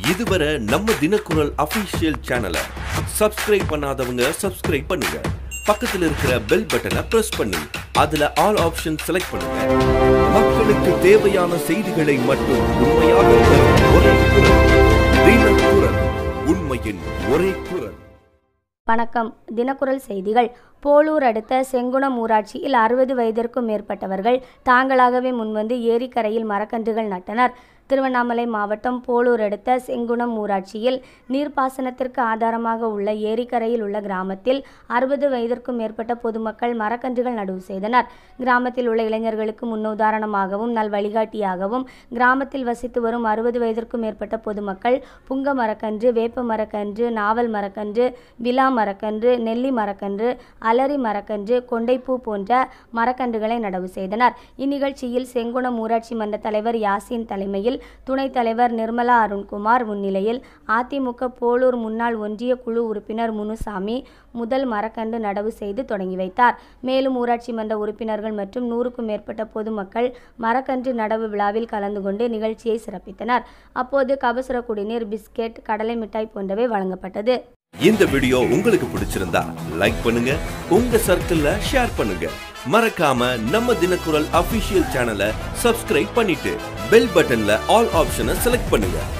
இதுவரை நம்ம தினக்குரல் அபிஷியல் சேனலை சப்ஸ்கிரைப் பண்ணாதவங்க சப்ஸ்கிரைப் பண்ணுங்க பக்கத்துல இருக்கிற பெல் பட்டனை பிரஸ் பண்ணி அதுல ஆல் ஆப்ஷன் செலக்ட் பண்ணுங்க மக்களுக்கு தேவையான செய்திகளை மட்டும் உண்மையாக தரும் ஒரே குரல் தினக்குரல் உண்மையின் ஒரே குரல் வணக்கம் தினக்குரல் செய்திகள் போலூர் அடுத்த செங்குணம் ஊராட்சியில் அறுபது வயதிற்கும் மேற்பட்டவர்கள் தாங்களாகவே முன்வந்து ஏரிக்கரையில் மரக்கன்றுகள் நட்டனர் திருவண்ணாமலை மாவட்டம் போலூர் அடுத்த செங்குணம் ஊராட்சியில் நீர்ப்பாசனத்திற்கு ஆதாரமாக உள்ள ஏரிக்கரையில் உள்ள கிராமத்தில் அறுபது வயதிற்கும் மேற்பட்ட பொதுமக்கள் மரக்கன்றுகள் நடவு செய்தனர் கிராமத்தில் உள்ள இளைஞர்களுக்கு முன்னுதாரணமாகவும் நல் வழிகாட்டியாகவும் கிராமத்தில் வசித்து வரும் அறுபது வயதிற்கும் மேற்பட்ட பொதுமக்கள் புங்க மரக்கன்று வேப்ப மரக்கன்று நாவல் மரக்கன்று விலா மரக்கன்று நெல்லி மரக்கன்று அலரி மரக்கன்று கொண்டைப்பூ போன்ற மரக்கன்றுகளை நடவு செய்தனர் இந்நிகழ்ச்சியில் செங்குணம் ஊராட்சி மன்ற தலைவர் யாசின் தலைமையில் துணைத் தலைவர் நிர்மலா அருண்குமார் முன்னிலையில் அதிமுக போலூர் முன்னாள் ஒன்றிய குழு உறுப்பினர் முனுசாமி முதல் மரக்கன்று நடவு செய்து தொடங்கி வைத்தார் மேலும் ஊராட்சி மன்ற உறுப்பினர்கள் மற்றும் நூறுக்கும் மேற்பட்ட பொதுமக்கள் மரக்கன்று நடவு விழாவில் கலந்து கொண்டு நிகழ்ச்சியை சிறப்பித்தனர் அப்போது கபசுர குடிநீர் பிஸ்கெட் கடலை மிட்டாய் போன்றவை வழங்கப்பட்டது இந்த வீடியோ உங்களுக்கு பிடிச்சிருந்தா லைக் பண்ணுங்க உங்க சர்க்கிள்ல ஷேர் பண்ணுங்க மறக்காம நம்ம தினக்குரல் அபிஷியல் சேனலை சப்ஸ்கிரைப் பண்ணிட்டு பெல் பட்டன்ல ஆல் ஆப்ஷனை செலக்ட் பண்ணுங்க